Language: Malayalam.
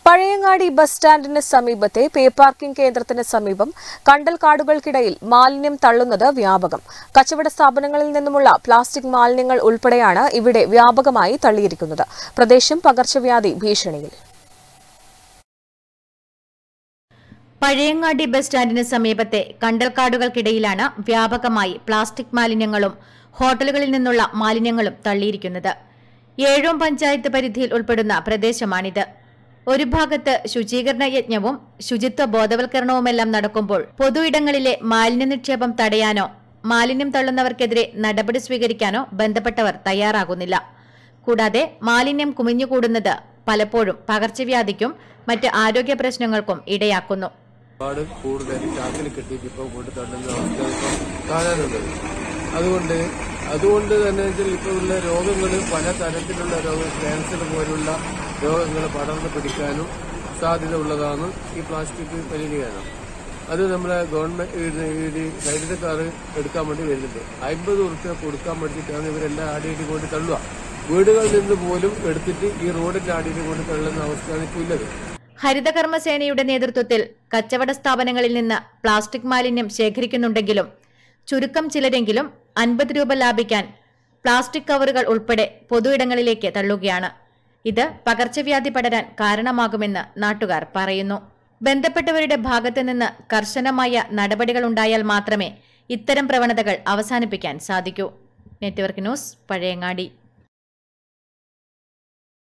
പഴയങ്ങാടി ബസ് സ്റ്റാൻഡിന് സമീപത്തെ പേ പാർക്കിംഗ് കേന്ദ്രത്തിന് സമീപം കണ്ടൽ കാടുകൾക്കിടയിൽ മാലിന്യം തള്ളുന്നത് വ്യാപകം കച്ചവട സ്ഥാപനങ്ങളിൽ നിന്നുമുള്ള പ്ലാസ്റ്റിക് മാലിന്യങ്ങൾ ഉൾപ്പെടെയാണ് ഇവിടെ വ്യാപകമായി തള്ളിയിരിക്കുന്നത് പ്രദേശം പകർച്ചവ്യാധി ഭീഷണിയിൽ പഴയങ്ങാടി ബസ് സ്റ്റാൻഡിന് സമീപത്തെ കണ്ടൽക്കാടുകൾക്കിടയിലാണ് വ്യാപകമായി പ്ലാസ്റ്റിക് മാലിന്യങ്ങളും ഹോട്ടലുകളിൽ നിന്നുള്ള മാലിന്യങ്ങളും തള്ളിയിരിക്കുന്നത് ഏഴോം പഞ്ചായത്ത് പരിധിയിൽ ഉൾപ്പെടുന്ന പ്രദേശമാണിത് ഒരു ഭാഗത്ത് ശുചീകരണ യജ്ഞവും ശുചിത്വ ബോധവൽക്കരണവുമെല്ലാം നടക്കുമ്പോൾ പൊതു ഇടങ്ങളിലെ മാലിന്യ നിക്ഷേപം തടയാനോ മാലിന്യം തള്ളുന്നവർക്കെതിരെ നടപടി സ്വീകരിക്കാനോ ബന്ധപ്പെട്ടവർ തയ്യാറാകുന്നില്ല കൂടാതെ മാലിന്യം കുമിഞ്ഞുകൂടുന്നത് പലപ്പോഴും പകർച്ചവ്യാധിക്കും മറ്റ് ആരോഗ്യ പ്രശ്നങ്ങൾക്കും ഇടയാക്കുന്നു ഒരുപാട് കൂടുതൽ ചാക്കിൽ കെട്ടിയിട്ട് ഇപ്പോൾ കൊണ്ട് തള്ളുന്ന അവസ്ഥ ഇപ്പം കാണാനുള്ളത് അതുകൊണ്ട് അതുകൊണ്ട് തന്നെ വെച്ചാൽ ഇപ്പോൾ ഉള്ള രോഗങ്ങൾ പല തരത്തിലുള്ള രോഗം ക്യാൻസർ പോലുള്ള രോഗങ്ങൾ പടർന്നു പിടിക്കാനും സാധ്യത ഉള്ളതാണ് ഈ പ്ലാസ്റ്റിക് മലിനീകരണം അത് നമ്മളെ ഗവൺമെന്റ് സൈഡിലക്കാർ എടുക്കാൻ വേണ്ടി വരുന്നുണ്ട് അമ്പത് ഉറുപ്പ്യ കൊടുക്കാൻ വേണ്ടിയിട്ടാണ് ഇവരെല്ലാം ആടിയിട്ട് കൊണ്ട് തള്ളുക വീടുകളിൽ നിന്ന് പോലും എടുത്തിട്ട് ഈ റോഡിന്റെ ആടിയിട്ട് കൊണ്ട് തള്ളുന്ന അവസ്ഥയാണ് ഇപ്പോൾ ഉള്ളത് ഹരിതകർമ്മസേനയുടെ നേതൃത്വത്തിൽ കച്ചവട സ്ഥാപനങ്ങളിൽ നിന്ന് പ്ലാസ്റ്റിക് മാലിന്യം ശേഖരിക്കുന്നുണ്ടെങ്കിലും ചുരുക്കം ചിലരെങ്കിലും അൻപത് രൂപ ലാഭിക്കാൻ പ്ലാസ്റ്റിക് കവറുകൾ ഉൾപ്പെടെ പൊതുയിടങ്ങളിലേക്ക് തള്ളുകയാണ് ഇത് പകർച്ചവ്യാധി പടരാൻ കാരണമാകുമെന്ന് നാട്ടുകാർ പറയുന്നു ബന്ധപ്പെട്ടവരുടെ ഭാഗത്തു നിന്ന് കർശനമായ നടപടികൾ ഉണ്ടായാൽ മാത്രമേ ഇത്തരം പ്രവണതകൾ അവസാനിപ്പിക്കാൻ സാധിക്കൂ നെറ്റ്വർക്ക് ന്യൂസ് പഴയങ്ങാടി